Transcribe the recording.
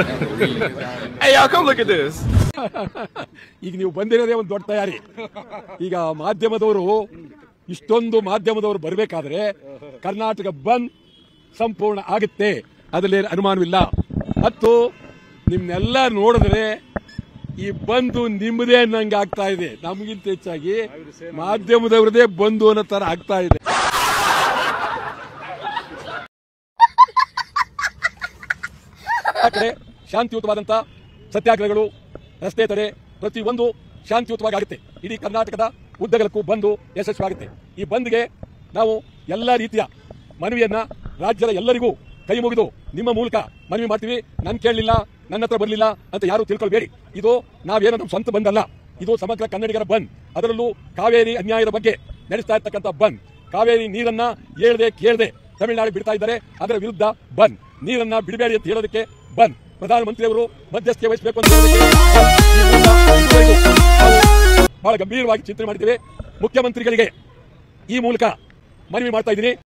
Hey, y'all, come look at this. ಈಗ ನೀವು ಬಂದಿರೋದೇ ಒಂದು ದೊಡ್ಡ ತಯಾರಿ ಈಗ ಮಾಧ್ಯಮದವರು ಇಷ್ಟೊಂದು ಮಾಧ್ಯಮದವರು ಬರಬೇಕಾದ್ರೆ ಕರ್ನಾಟಕ ಬಂದ್ ಸಂಪೂರ್ಣ ಆಗುತ್ತೆ ಅದರಲ್ಲಿ ಅನುಮಾನವಿಲ್ಲ ಮತ್ತು ನಿಮ್ನೆಲ್ಲ ನೋಡಿದ್ರೆ ಈ ಬಂದು ನಿಮ್ಮದೇ ಅನ್ನಂಗೆ ಆಗ್ತಾ ಇದೆ ನಮಗಿಂತ ಹೆಚ್ಚಾಗಿ ಮಾಧ್ಯಮದವ್ರದೇ ಬಂದು ಅನ್ನೋ ತರ ಆಗ್ತಾ ಇದೆ ಆ ಕಡೆ ಶಾಂತಿಯುತವಾದಂತ ಸತ್ಯಾಗ್ರಹಗಳು ರಸ್ತೆ ತಡೆ ಪ್ರತಿಯೊಂದು ಶಾಂತಿಯುತವಾಗಿ ಆಗುತ್ತೆ ಇಡೀ ಕರ್ನಾಟಕದ ಉದ್ದಗಲಕ್ಕೂ ಬಂದು ಯಶಸ್ವಿಯಾಗುತ್ತೆ ಈ ಬಂದ್ಗೆ ನಾವು ಎಲ್ಲ ರೀತಿಯ ಮನವಿಯನ್ನ ರಾಜ್ಯದ ಎಲ್ಲರಿಗೂ ಕೈ ಮುಗಿದು ನಿಮ್ಮ ಮೂಲಕ ಮನವಿ ಮಾಡ್ತೀವಿ ನನ್ ಕೇಳಲಿಲ್ಲ ನನ್ನ ಹತ್ರ ಬರಲಿಲ್ಲ ಅಂತ ಯಾರು ತಿಳ್ಕೊಳ್ಬೇಡಿ ಇದು ನಾವೇನೋ ನಮ್ಮ ಸ್ವಂತ ಬಂದ್ ಅಲ್ಲ ಇದು ಸಮಗ್ರ ಕನ್ನಡಿಗರ ಬಂದ್ ಅದರಲ್ಲೂ ಕಾವೇರಿ ಅನ್ಯಾಯದ ಬಗ್ಗೆ ನಡೆಸ್ತಾ ಇರ್ತಕ್ಕಂಥ ಬಂದ್ ಕಾವೇರಿ ನೀರನ್ನ ಹೇಳ್ದೆ ಕೇಳದೆ ತಮಿಳುನಾಡು ಬಿಡ್ತಾ ಇದ್ದಾರೆ ಅದರ ವಿರುದ್ಧ ಬಂದ್ ನೀರನ್ನ ಬಿಡಬೇಡಿ ಅಂತ ಹೇಳೋದಕ್ಕೆ ಬಂದ್ ಪ್ರಧಾನಮಂತ್ರಿಯವರು ಮಧ್ಯಸ್ಥಿಕೆ ವಹಿಸಬೇಕು ಅಂತ ಹೇಳೋದಕ್ಕೆ ಬಂದ್. ಈ ಮೂಲಕ ಇದುವರೆಗೂ ನಾವು ಬಹಳ ಗಂಭೀರವಾಗಿ ಚಿಂತನೆ ಮಾಡಿದ್ದೇವೆ ಮುಖ್ಯಮಂತ್ರಿಗಳಿಗೆ ಈ ಮೂಲಕ ಮನವಿ ಮಾಡ್ತಾ ಇದ್ದೀನಿ